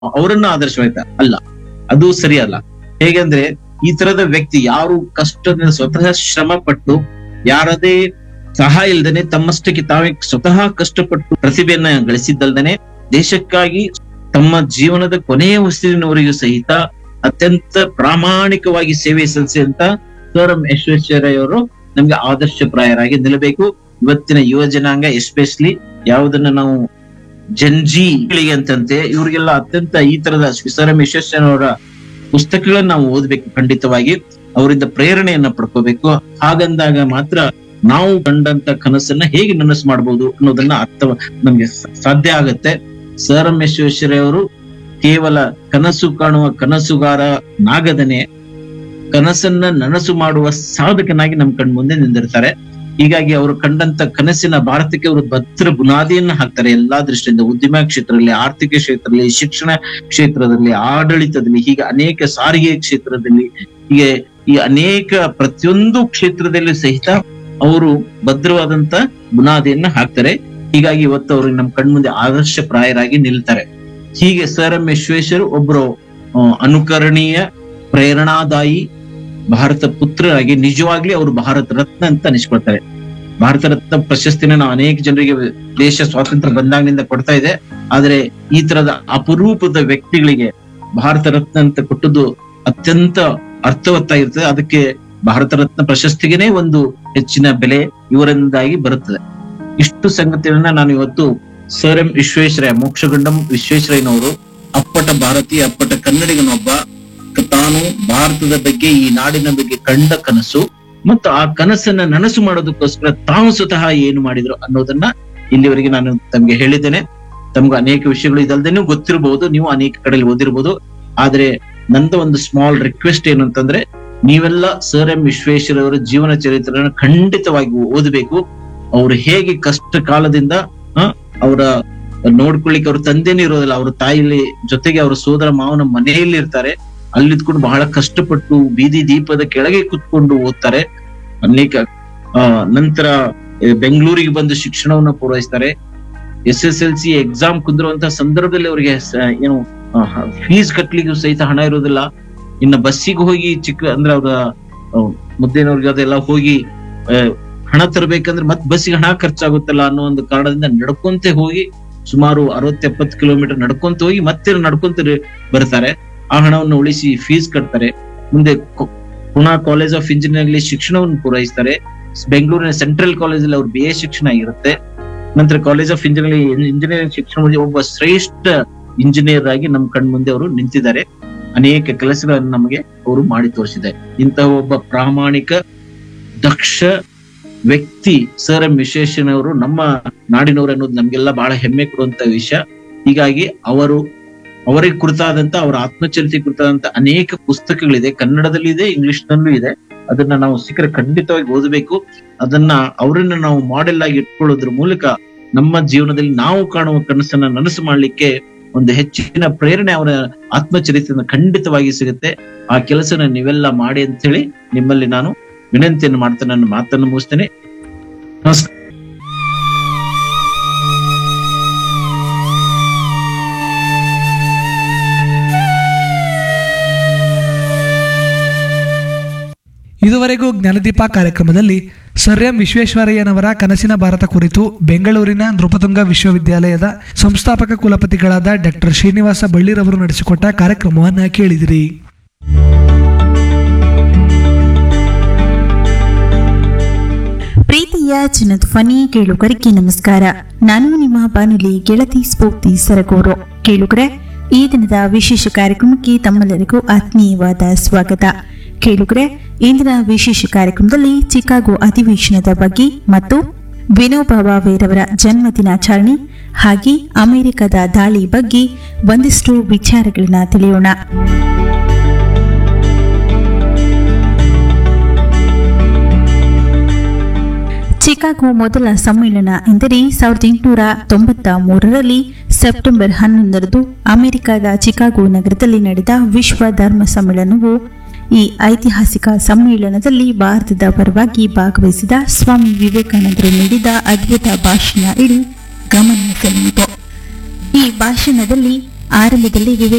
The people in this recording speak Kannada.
ಅವರನ್ನ ಆದರ್ಶವಾಯ್ತ ಅಲ್ಲ ಅದು ಸರಿಯಲ್ಲ ಹೇಗೆಂದ್ರೆ ಈ ತರದ ವ್ಯಕ್ತಿ ಯಾರು ಕಷ್ಟದಿಂದ ಸ್ವತಃ ಶ್ರಮ ಪಟ್ಟು ಯಾರದೇ ಸಹಾಯ ಇಲ್ದೇನೆ ತಮ್ಮಷ್ಟಕ್ಕೆ ತಾವೇ ಸ್ವತಃ ಕಷ್ಟಪಟ್ಟು ಪ್ರತಿಭೆಯನ್ನ ಗಳಿಸಿದ್ದಲ್ದೇನೆ ದೇಶಕ್ಕಾಗಿ ತಮ್ಮ ಜೀವನದ ಕೊನೆಯ ಉಸಿರಿನವರೆಗೂ ಸಹಿತ ಅತ್ಯಂತ ಪ್ರಾಮಾಣಿಕವಾಗಿ ಸೇವೆ ಸಲ್ಲಿಸಿದಂತ ಸರ್ ಎಂ ವಿಶ್ವೇಶ್ವರಯ್ಯ ಅವರು ನಮ್ಗೆ ಆದರ್ಶಪ್ರಾಯರಾಗಿ ನಿಲ್ಲಬೇಕು ಇವತ್ತಿನ ಯುವ ಜನಾಂಗ ಎಸ್ಪೆಷಲಿ ಯಾವುದನ್ನ ನಾವು ಜನ್ಜಿ ಗಳಿಗೆ ಅಂತಂತೆ ಇವ್ರಿಗೆಲ್ಲ ಅತ್ಯಂತ ಈ ತರದ ಸರ್ ಎಂ ವಿಶ್ವೇಶ್ವರಯ್ಯನವರ ಪುಸ್ತಕಗಳನ್ನ ನಾವು ಓದ್ಬೇಕು ಖಂಡಿತವಾಗಿ ಅವರಿಂದ ಪ್ರೇರಣೆಯನ್ನ ಪಡ್ಕೋಬೇಕು ಹಾಗಂದಾಗ ಮಾತ್ರ ನಾವು ಕಂಡಂತ ಕನಸನ್ನ ಹೇಗೆ ನನಸು ಮಾಡಬಹುದು ಅನ್ನೋದನ್ನ ಅರ್ಥ ನಮ್ಗೆ ಸ- ಸಾಧ್ಯ ಆಗತ್ತೆ ಸರ್ ಎಂ ವಿಶ್ವೇಶ್ವರಯ್ಯ ಅವರು ಕೇವಲ ಕನಸು ಕಾಣುವ ಕನಸುಗಾರ ನಾಗದನೆ ಕನಸನ್ನ ನನಸು ಮಾಡುವ ಸಾಧಕನಾಗಿ ನಮ್ ಕಣ್ ಮುಂದೆ ನಿಂದಿರ್ತಾರೆ ಹೀಗಾಗಿ ಅವರು ಕಂಡಂತ ಕನಸಿನ ಭಾರತಕ್ಕೆ ಅವರು ಭದ್ರ ಬುನಾದಿಯನ್ನ ಹಾಕ್ತಾರೆ ಎಲ್ಲಾ ದೃಷ್ಟಿಯಿಂದ ಉದ್ಯಮ ಕ್ಷೇತ್ರದಲ್ಲಿ ಆರ್ಥಿಕ ಕ್ಷೇತ್ರದಲ್ಲಿ ಶಿಕ್ಷಣ ಕ್ಷೇತ್ರದಲ್ಲಿ ಆಡಳಿತದಲ್ಲಿ ಹೀಗೆ ಅನೇಕ ಸಾರಿಗೆ ಕ್ಷೇತ್ರದಲ್ಲಿ ಹೀಗೆ ಈ ಅನೇಕ ಪ್ರತಿಯೊಂದು ಕ್ಷೇತ್ರದಲ್ಲಿ ಸಹಿತ ಅವರು ಭದ್ರವಾದಂತ ಬುನಾದಿಯನ್ನ ಹಾಕ್ತಾರೆ ಹೀಗಾಗಿ ಇವತ್ತು ಅವರು ನಮ್ ಕಣ್ಮುಂದೆ ಆದರ್ಶ ಪ್ರಾಯರಾಗಿ ನಿಲ್ತಾರೆ ಹೀಗೆ ಸರ್ ಎಂ ವಿಶ್ವೇಶ್ವರ್ ಒಬ್ರು ಆ, ಅನುಕರಣೀಯ ಪ್ರೇರಣಾದಾಯಿ ಭಾರತ ಪುತ್ರರಾಗಿ ನಿಜವಾಗ್ಲಿ ಅವರು ಭಾರತ ರತ್ನ ಅಂತ ಅನಿಸ್ಕೊಳ್ತಾರೆ ಭಾರತ ರತ್ನ ಪ್ರಶಸ್ತಿನ ನಾವು ಅನೇಕ ಜನರಿಗೆ ದೇಶ ಸ್ವಾತಂತ್ರ್ಯ ಬಂದಾಗಿನಿಂದ ಕೊಡ್ತಾ ಇದೆ ಆದ್ರೆ ಈ ತರದ ಅಪರೂಪದ ವ್ಯಕ್ತಿಗಳಿಗೆ ಭಾರತ ರತ್ನ ಅಂತ ಕೊಟ್ಟದ್ದು ಅತ್ಯಂತ ಅರ್ಥವತ್ತಾಗಿರ್ತದೆ ಅದಕ್ಕೆ ಭಾರತ ರತ್ನ ಪ್ರಶಸ್ತಿಗೆನೇ ಒಂದು ಹೆಚ್ಚಿನ ಬೆಲೆ ಇವರಿಂದಾಗಿ ಬರುತ್ತದೆ ಇಷ್ಟು ಸಂಗತಿಗಳನ್ನ ನಾನು ಇವತ್ತು ಸರ್ ಎಂ ವಿಶ್ವೇಶ್ವರಯ್ಯ ಮೋಕ್ಷಗುಂಡಂ ವಿಶ್ವೇಶ್ವರಯ್ಯನವರು ಅಪ್ಪಟ ಭಾರತೀಯ ಅಪ್ಪಟ ಕನ್ನಡಿಗನೊಬ್ಬ ಕ- ತಾನು ಭಾರತದ ಬಗ್ಗೆ ಈ ನಾಡಿನ ಬಗ್ಗೆ ಕಂಡ ಕನಸು ಮತ್ತು ಆ ಕನಸನ್ನ ನನಸು ಮಾಡೋದಕ್ಕೋಸ್ಕರ ತಾವು ಸ್ವತಃ ಏನು ಮಾಡಿದ್ರು ಅನ್ನೋದನ್ನ ಇಲ್ಲಿವರೆಗೆ ನಾನು ತಮ್ಗೆ ಹೇಳಿದ್ದೇನೆ ತಮ್ಗೆ ಅನೇಕ ವಿಷಯಗಳು ಇದಲ್ದೇನೂ ಗೊತ್ತಿರಬಹುದು ನೀವು ಅನೇಕ ಕಡೆಯಲ್ಲಿ ಓದಿರ್ಬೋದು ಆದ್ರೆ ನಂದು ಒಂದು ಸ್ಮಾಲ್ ರಿಕ್ವೆಸ್ಟ್ ಏನು ಅಂತಂದ್ರೆ ನೀವೆಲ್ಲ ಸರ್ ಎಂ ವಿಶ್ವೇಶ್ವರಯ್ಯ ಅವರ ಜೀವನ ಚರಿತ್ರೆಯನ್ನು ಖಂಡಿತವಾಗಿ ಓದಬೇಕು ಅವ್ರು ಹೇಗೆ ಕಷ್ಟ ಕಾಲದಿಂದ ಆ, ಅವರ ನೋಡ್ಕೊಳ್ಳಿಕ್ಕೆ ಅವ್ರ ತಂದೆನೂ ಇರೋದಿಲ್ಲ ಅವ್ರ ತಾಯಿಲಿ ಜೊತೆಗೆ ಅವ್ರ ಸೋದರ ಮಾವನ ಮನೆಯಲ್ಲಿ ಇರ್ತಾರೆ ಅಲ್ಲಿದ್ಕೊಂಡು ಬಹಳ ಕಷ್ಟಪಟ್ಟು ಬೀದಿ ದೀಪದ ಕೆಳಗೆ ಕುತ್ಕೊಂಡು ಓದ್ತಾರೆ ಅನೇಕ ಆ ನಂತರ ಆ, ಬೆಂಗಳೂರಿಗೆ ಬಂದು ಶಿಕ್ಷಣವನ್ನ ಪೂರೈಸ್ತಾರೆ S S L C exam ಕುಂದಿರುವಂತ ಸಂದರ್ಭದಲ್ಲಿ ಅವರಿಗೆ ಏನು ಫೀಸ್ ಕಟ್ಲಿಕ್ಕೂ ಸಹಿತ ಹಣ ಇರೋದಿಲ್ಲ ಇನ್ನ ಬಸ್ಸಿಗೆ ಹೋಗಿ ಚಿಕ್ಕ ಅಂದ್ರೆ ಅವ್ರ ಮುದ್ದೇನವ್ರಿಗೆ ಅದೆಲ್ಲ ಹೋಗಿ ಆ, ಹಣ ತರಬೇಕಂದ್ರೆ ಮತ್ ಬಸ್ಸಿಗೆ ಹಣ ಖರ್ಚಾಗುತ್ತಲ್ಲ ಅನ್ನೋ ಒಂದು ಕಾರಣದಿಂದ ನಡ್ಕೊಂತೆ ಹೋಗಿ ಸುಮಾರು ಅರವತ್ ಎಪ್ಪತ್ತು ಕಿಲೋಮೀಟರ್ ನಡ್ಕೊಂತ ಹೋಗಿ ಮತ್ತೆ ನಡ್ಕೊಂತ ರೆ- ಬರ್ತಾರೆ ಆ ಹಣವನ್ನು ಉಳಿಸಿ ಫೀಸ್ ಕಟ್ತಾರೆ ಮುಂದೆ ಕೊ- ಪುಣಾ ಕಾಲೇಜ್ ಆಫ್ ಇಂಜಿನಿಯರಿಂಗ್ ಶಿಕ್ಷಣವನ್ನು ಪೂರೈಸ್ತಾರೆ ಬೆಂಗಳೂರಿನ ಸೆಂಟ್ರಲ್ ಕಾಲೇಜಲ್ಲಿ ಅವ್ರ ಬಿ ಎ ಶಿಕ್ಷಣ ಇರುತ್ತೆ ನಂತರ ಕಾಲೇಜ್ ಆಫ್ ಇಂಜಿನಿಯರಿಂಗ್ ಇಂಜಿನಿಯರಿಂಗ್ ಶಿಕ್ಷಣ ಒಬ್ಬ ಶ್ರೇಷ್ಠ ಇಂಜಿನಿಯರ್ ಆಗಿ ನಮ್ ಕಣ್ ಮುಂದೆ ಅವರು ನಿಂತಿದ್ದಾರೆ ಅನೇಕ ಕೆಲಸಗಳನ್ನು ನಮಗೆ ಅವರು ಮಾಡಿ ತೋರಿಸಿದ್ದಾರೆ ಇಂತಹ ಒಬ್ಬ ಪ್ರಾಮಾಣಿಕ ದಕ್ಷ ವ್ಯಕ್ತಿ ಸರ್ ಎಂ ವಿಶ್ವೇಶ್ವರಯ್ಯನವರು ನಮ್ಮ ನಾಡಿನವರು ಅನ್ನೋದು ನಮ್ಗೆಲ್ಲ ಬಹಳ ಹೆಮ್ಮೆ ಕೊಡುವಂತ ವಿಷಯ ಹೀಗಾಗಿ ಅವರು ಅವರಿಗೆ ಕುರಿತಾದಂತ ಅವರ ಆತ್ಮಚರಿತೆ ಕುರಿತಾದಂತ ಅನೇಕ ಪುಸ್ತಕಗಳಿದೆ ಕನ್ನಡದಲ್ಲಿ ಇದೆ ಇಂಗ್ಲಿಷ್ ನಲ್ಲೂ ಇದೆ ಅದನ್ನ ನಾವು ಸಿಕ್ಕರೆ ಖಂಡಿತವಾಗಿ ಓದಬೇಕು ಅದನ್ನ ಅವರನ್ನ ನಾವು ಮಾಡೆಲ್ ಆಗಿ ಇಟ್ಕೊಳ್ಳೋದ್ರ ಮೂಲಕ ನಮ್ಮ ಜೀವನದಲ್ಲಿ ನಾವು ಕಾಣುವ ಕನಸನ್ನ ನನಸು ಮಾಡ್ಲಿಕ್ಕೆ ಒಂದು ಹೆಚ್ಚಿನ ಪ್ರೇರಣೆ ಅವರ ಆತ್ಮಚರಿತ್ರೆಯಿಂದ ಖಂಡಿತವಾಗಿ ಸಿಗುತ್ತೆ ಆ ಕೆಲಸನ ನೀವೆಲ್ಲ ಮಾಡಿ ಅಂತ ಹೇಳಿ ನಿಮ್ಮಲ್ಲಿ ನಾನು ವಿನಂತಿಯನ್ನು ಮಾಡ್ತಾ ನನ್ನ ಮಾತನ್ನು ಮುಗಿಸ್ತೇನೆ ನಮಸ್ಕಾರ ಇದುವರೆಗೂ ಜ್ಞಾನದೀಪ ಕಾರ್ಯಕ್ರಮದಲ್ಲಿ ಸರ್ ಎಂ ವಿಶ್ವೇಶ್ವರಯ್ಯನವರ ಕನಸಿನ ಭಾರತ ಕುರಿತು ಬೆಂಗಳೂರಿನ ನೃಪತುಂಗ ವಿಶ್ವವಿದ್ಯಾಲಯದ ಸಂಸ್ಥಾಪಕ ಕುಲಪತಿಗಳಾದ ಡಾಕ್ಟರ್ ಶ್ರೀನಿವಾಸ ಬಳ್ಳಿರವರು ನಡೆಸಿಕೊಟ್ಟ ಕಾರ್ಯಕ್ರಮವನ್ನು ಕೇಳಿದಿರಿ ಪ್ರೀತಿಯ ಚಿನ್ನಧ್ವನಿ ಕೇಳುಗರಿಗೆ ನಮಸ್ಕಾರ ನಾನು ನಿಮ್ಮ ಬಾನುಲಿ ಗೆಳತಿ ಸ್ಫೂರ್ತಿ ಸರಗೂರು ಕೇಳುಗರೆ ಈ ದಿನದ ವಿಶೇಷ ಕಾರ್ಯಕ್ರಮಕ್ಕೆ ತಮ್ಮೆಲ್ಲರಿಗೂ ಆತ್ಮೀಯವಾದ ಸ್ವಾಗತ ಕೇಳುಗರೆ ಇಂದಿನ ವಿಶೇಷ ಕಾರ್ಯಕ್ರಮದಲ್ಲಿ ಚಿಕಾಗೋ ಅಧಿವೇಶನದ ಬಗ್ಗೆ ಮತ್ತು ವಿನೋಬಾ ಭಾವೆರವರ ಜನ್ಮ ದಿನಾಚರಣೆ ಹಾಗೆ ಅಮೆರಿಕದ ದಾಳಿ ಬಗ್ಗೆ ಒಂದಿಷ್ಟು ವಿಚಾರಗಳನ್ನ ತಿಳಿಯೋಣ ಚಿಕಾಗೋ ಮೊದಲ ಸಮ್ಮೇಳನ ಎಂದರೆ ಸಾವಿರದ ಎಂಟುನೂರ ತೊಂಬತ್ತ ಮೂರರಲ್ಲಿ ಸೆಪ್ಟೆಂಬರ್ ಹನ್ನೊಂದರಂದು ಅಮೆರಿಕದ ಚಿಕಾಗೋ ನಗರದಲ್ಲಿ ನಡೆದ ವಿಶ್ವ ಧರ್ಮ ಸಮ್ಮೇಳನವು ಈ ಐತಿಹಾಸಿಕ ಸಮ್ಮೇಳನದಲ್ಲಿ ಭಾರತದ ಪರವಾಗಿ ಭಾಗವಹಿಸಿದ ಸ್ವಾಮಿ ವಿವೇಕಾನಂದರು ನೀಡಿದ ಅದ್ಭುತ ಭಾಷಣ ಇಡೀ ಗಮನ ಸೆಳೆಯಿತು ಈ ಭಾಷಣದಲ್ಲಿ ಆರಂಭದಲ್ಲಿ ವಿವೇಕ